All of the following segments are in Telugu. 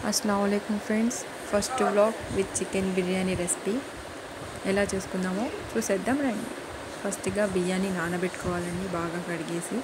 అస్సలం friends first vlog with chicken biryani recipe ఎలా చేసుకుందామో చూసేద్దాం రండి ఫస్ట్గా బియ్యాన్ని నానబెట్టుకోవాలండి బాగా కడిగేసి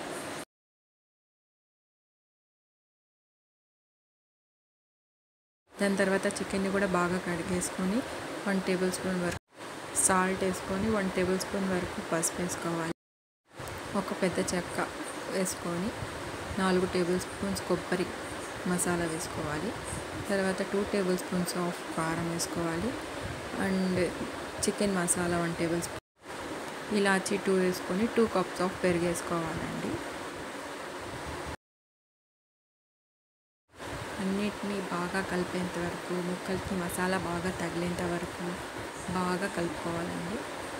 దాని తర్వాత చికెన్ని కూడా బాగా కడిగేసుకొని వన్ టేబుల్ స్పూన్ వరకు సాల్ట్ వేసుకొని వన్ టేబుల్ స్పూన్ వరకు పసుపు వేసుకోవాలి ఒక పెద్ద చెక్క వేసుకొని నాలుగు టేబుల్ స్పూన్స్ కొబ్బరి మసాలా వేసుకోవాలి తర్వాత టూ టేబుల్ స్పూన్స్ ఆఫ్ కారం వేసుకోవాలి and chicken masala one tablespoon ఇలాచి టూ వేసుకొని టూ కప్స్ ఆఫ్ పెరుగు వేసుకోవాలండి అన్నిటినీ బాగా కలిపేంత వరకు ముక్కలకి మసాలా బాగా తగిలేంత వరకు బాగా కలుపుకోవాలండి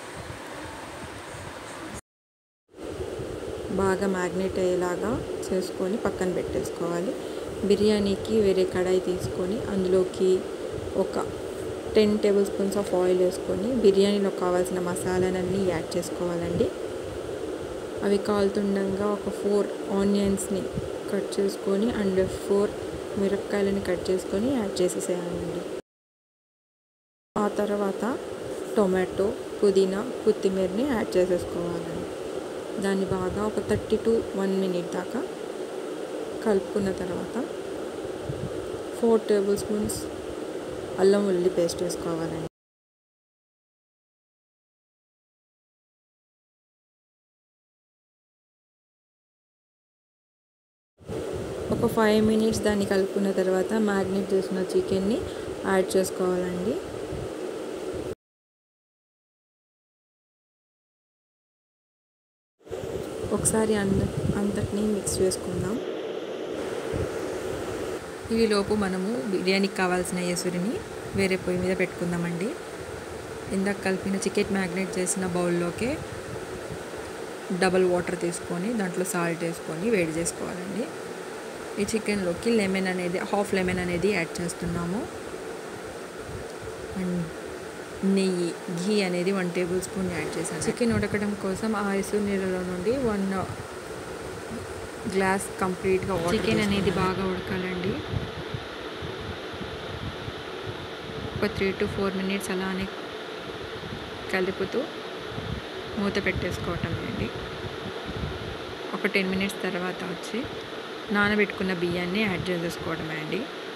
బాగా మ్యాగ్నేట్ అయ్యేలాగా చేసుకొని పక్కన పెట్టేసుకోవాలి బిర్యానీకి వేరే కడాయి తీసుకొని అందులోకి ఒక ten tablespoons of oil వేసుకొని బిర్యానీలో కావాల్సిన మసాలాలన్నీ యాడ్ చేసుకోవాలండి అవి కాలుతుండగా ఒక ఫోర్ ఆనియన్స్ని కట్ చేసుకొని అండ్ ఫోర్ మిరపకాయలని కట్ చేసుకొని యాడ్ చేసేసేయాలండి ఆ తర్వాత టొమాటో పుదీనా కొత్తిమీరని యాడ్ చేసేసుకోవాలండి దాన్ని బాగా ఒక థర్టీ టు వన్ మినిట్ దాకా కలుపుకున్న తర్వాత ఫోర్ టేబుల్ స్పూన్స్ అల్లం ఉల్లి పేస్ట్ వేసుకోవాలండి ఒక ఫైవ్ మినిట్స్ దాన్ని కలుపుకున్న తర్వాత మ్యాగ్నేట్ చేసిన చికెన్ని యాడ్ చేసుకోవాలండి ఒకసారి అంద అంతటినీ మిక్స్ చేసుకుందాం ఈ లోపు మనము బిర్యానీకి కావాల్సిన ఎసురిని వేరే పొయ్యి మీద పెట్టుకుందామండి ఇందాక కలిపిన చికెన్ మ్యాగ్నేట్ చేసిన బౌల్లోకి డబల్ వాటర్ తీసుకొని దాంట్లో సాల్ట్ వేసుకొని వేడి చేసుకోవాలండి ఈ చికెన్లోకి లెమన్ అనేది హాఫ్ లెమన్ అనేది యాడ్ చేస్తున్నాము అండ్ నెయ్యి ఘీ అనేది వన్ టేబుల్ స్పూన్ యాడ్ చేశాను చికెన్ ఉడకడం కోసం ఆ ఇసు నీళ్ళలో నుండి వన్ గ్లాస్ కంప్లీట్గా చికెన్ అనేది బాగా ఉడకాలండి ఒక త్రీ టు ఫోర్ మినిట్స్ అలానే కలుపుతూ మూత పెట్టేసుకోవటం అండి ఒక టెన్ మినిట్స్ తర్వాత వచ్చి నానబెట్టుకున్న బియ్యాన్ని యాడ్ చేసేసుకోవడమే అండి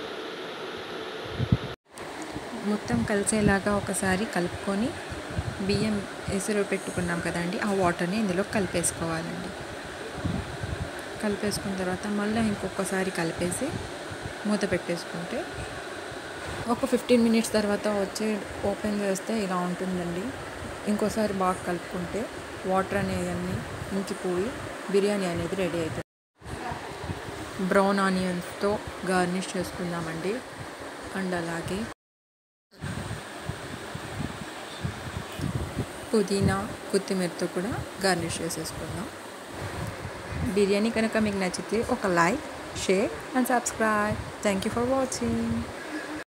మొత్తం కలిసేలాగా ఒకసారి కలుపుకొని బియ్యం ఎసురు పెట్టుకున్నాం కదండి ఆ వాటర్ని ఇందులో కలిపేసుకోవాలండి కలిపేసుకున్న తర్వాత మళ్ళీ ఇంకొకసారి కలిపేసి మూత పెట్టేసుకుంటే ఒక ఫిఫ్టీన్ మినిట్స్ తర్వాత వచ్చి ఓపెన్ చేస్తే ఇలా ఉంటుందండి ఇంకోసారి బాగా కలుపుకుంటే వాటర్ అనేది అన్నీ ఇంకిపోయి బిర్యానీ అనేది రెడీ అవుతుంది బ్రౌన్ ఆనియన్స్తో గార్నిష్ చేసుకుందామండి అండ్ అలాగే పుదీనా కొత్తిమీరతో కూడా గార్నిష్ చేసేసుకుందాం బిర్యానీ కనుక మీకు నచ్చితే ఒక like share and subscribe thank you for watching